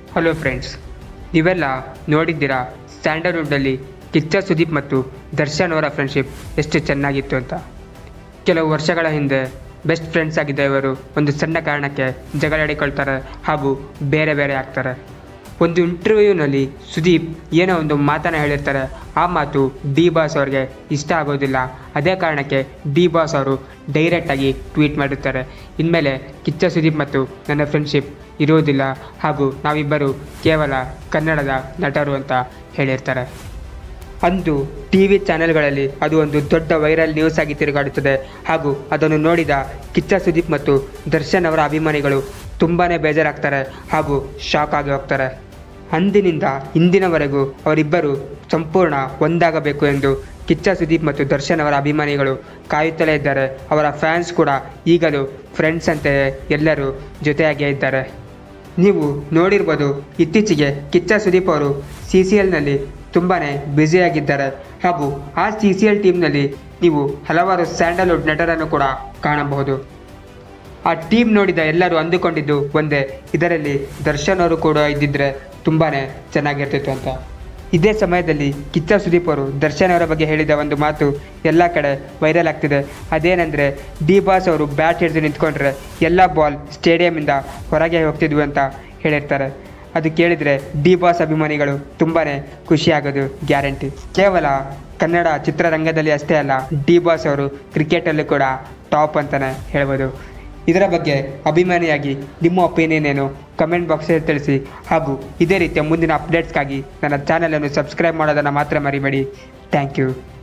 hello friends ನೀವೆಲ್ಲ ನೋಡಿದ್ದೀರಾ ಸ್ಯಾಂಡಲ್ವುಡ್ನಲ್ಲಿ ಕಿಚ್ಚ ಸುದೀಪ್ ಮತ್ತು ದರ್ಶನ್ ಅವರ ಫ್ರೆಂಡ್ಶಿಪ್ ಎಷ್ಟು ಚೆನ್ನಾಗಿತ್ತು ಅಂತ ಕೆಲವು ವರ್ಷಗಳ ಹಿಂದೆ ಬೆಸ್ಟ್ ಫ್ರೆಂಡ್ಸ್ ಆಗಿದ್ದ ಇವರು ಒಂದು ಸಣ್ಣ ಕಾರಣಕ್ಕೆ ಜಗಳಾಡಿಕೊಳ್ತಾರೆ ಹಾಗೂ ಬೇರೆ ಬೇರೆ ಆಗ್ತಾರೆ ಒಂದು ಇಂಟರ್ವ್ಯೂನಲ್ಲಿ ಸುದೀಪ್ ಏನೋ ಒಂದು ಮಾತನ್ನು ಹೇಳಿರ್ತಾರೆ ಆ ಮಾತು ಡಿ ಬಾಸ್ ಅವ್ರಿಗೆ ಇಷ್ಟ ಆಗೋದಿಲ್ಲ ಅದೇ ಕಾರಣಕ್ಕೆ ಡಿ ಬಾಸ್ ಅವರು ಡೈರೆಕ್ಟಾಗಿ ಟ್ವೀಟ್ ಮಾಡಿರ್ತಾರೆ ಇನ್ಮೇಲೆ ಕಿಚ್ಚ ಸುದೀಪ್ ಮತ್ತು ನನ್ನ ಫ್ರೆಂಡ್ಶಿಪ್ ಇರುವುದಿಲ್ಲ ಹಾಗೂ ನಾವಿಬ್ಬರು ಕೇವಲ ಕನ್ನಡದ ನಟರು ಅಂತ ಹೇಳಿರ್ತಾರೆ ಅಂದು ಟಿ ವಿ ಚಾನೆಲ್ಗಳಲ್ಲಿ ಅದು ಒಂದು ದೊಡ್ಡ ವೈರಲ್ ನ್ಯೂಸ್ ಆಗಿ ತಿರುಗಾಡುತ್ತದೆ ಹಾಗೂ ಅದನ್ನು ನೋಡಿದ ಕಿಚ್ಚ ಸುದೀಪ್ ಮತ್ತು ದರ್ಶನ್ ಅವರ ಅಭಿಮಾನಿಗಳು ತುಂಬಾ ಬೇಜಾರಾಗ್ತಾರೆ ಹಾಗೂ ಶಾಕ್ ಆಗಿ ಹೋಗ್ತಾರೆ ಅಂದಿನಿಂದ ಇಂದಿನವರೆಗೂ ಅವರಿಬ್ಬರು ಸಂಪೂರ್ಣ ಒಂದಾಗಬೇಕು ಎಂದು ಕಿಚ್ಚ ಸುದೀಪ್ ಮತ್ತು ದರ್ಶನ್ ಅವರ ಅಭಿಮಾನಿಗಳು ಕಾಯುತ್ತಲೇ ಇದ್ದಾರೆ ಅವರ ಫ್ಯಾನ್ಸ್ ಕೂಡ ಈಗಲೂ ಫ್ರೆಂಡ್ಸ್ ಅಂತೆಯೇ ಎಲ್ಲರೂ ಜೊತೆಯಾಗೇ ಇದ್ದಾರೆ ನೀವು ನೋಡಿರ್ಬೋದು ಇತ್ತೀಚೆಗೆ ಕಿಚ್ಚ ಸುದೀಪ್ ಅವರು ಸಿ ಸಿ ಎಲ್ನಲ್ಲಿ ತುಂಬಾ ಬ್ಯುಸಿಯಾಗಿದ್ದಾರೆ ಹಾಗೂ ಆ ಸಿ ಸಿ ಎಲ್ ಟೀಮ್ನಲ್ಲಿ ನೀವು ಹಲವಾರು ಸ್ಯಾಂಡಲ್ವುಡ್ ನಟರನ್ನು ಕೂಡ ಕಾಣಬಹುದು ಆ ಟೀಮ್ ನೋಡಿದ ಎಲ್ಲರೂ ಅಂದುಕೊಂಡಿದ್ದು ಒಂದೇ ಇದರಲ್ಲಿ ದರ್ಶನ್ ಅವರು ಕೂಡ ಇದ್ದಿದ್ರೆ ತುಂಬಾ ಚೆನ್ನಾಗಿರ್ತಿತ್ತು ಅಂತ ಇದೇ ಸಮಯದಲ್ಲಿ ಕಿಚ್ಚ ಸುದೀಪ್ ಅವರು ದರ್ಶನ್ ಅವರ ಬಗ್ಗೆ ಹೇಳಿದ ಒಂದು ಮಾತು ಎಲ್ಲ ಕಡೆ ವೈರಲ್ ಆಗ್ತಿದೆ ಅದೇನೆಂದರೆ ಡಿ ಬಾಸ್ ಅವರು ಬ್ಯಾಟ್ ಹಿಡಿದು ನಿಂತ್ಕೊಂಡ್ರೆ ಎಲ್ಲ ಬಾಲ್ ಸ್ಟೇಡಿಯಮಿಂದ ಹೊರಗೆ ಹೋಗ್ತಿದ್ವು ಅಂತ ಹೇಳಿರ್ತಾರೆ ಅದು ಕೇಳಿದರೆ ಡಿ ಬಾಸ್ ಅಭಿಮಾನಿಗಳು ತುಂಬಾ ಖುಷಿಯಾಗೋದು ಗ್ಯಾರಂಟಿ ಕೇವಲ ಕನ್ನಡ ಚಿತ್ರರಂಗದಲ್ಲಿ ಅಷ್ಟೇ ಅಲ್ಲ ಡಿ ಬಾಸ್ ಅವರು ಕ್ರಿಕೆಟಲ್ಲೂ ಕೂಡ ಟಾಪ್ ಅಂತಲೇ ಹೇಳ್ಬೋದು ಇದರ ಬಗ್ಗೆ ಅಭಿಮಾನಿಯಾಗಿ ನಿಮ್ಮ ಒಪಿನಿಯನ್ ಏನು ಕಮೆಂಟ್ ಬಾಕ್ಸಲ್ಲಿ ತಿಳಿಸಿ ಹಾಗೂ ಇದೇ ರೀತಿಯ ಮುಂದಿನ ಅಪ್ಡೇಟ್ಸ್ಗಾಗಿ ನನ್ನ ಚಾನಲನ್ನು ಸಬ್ಸ್ಕ್ರೈಬ್ ಮಾಡೋದನ್ನು ಮಾತ್ರ ಮರಿಬೇಡಿ ಥ್ಯಾಂಕ್ ಯು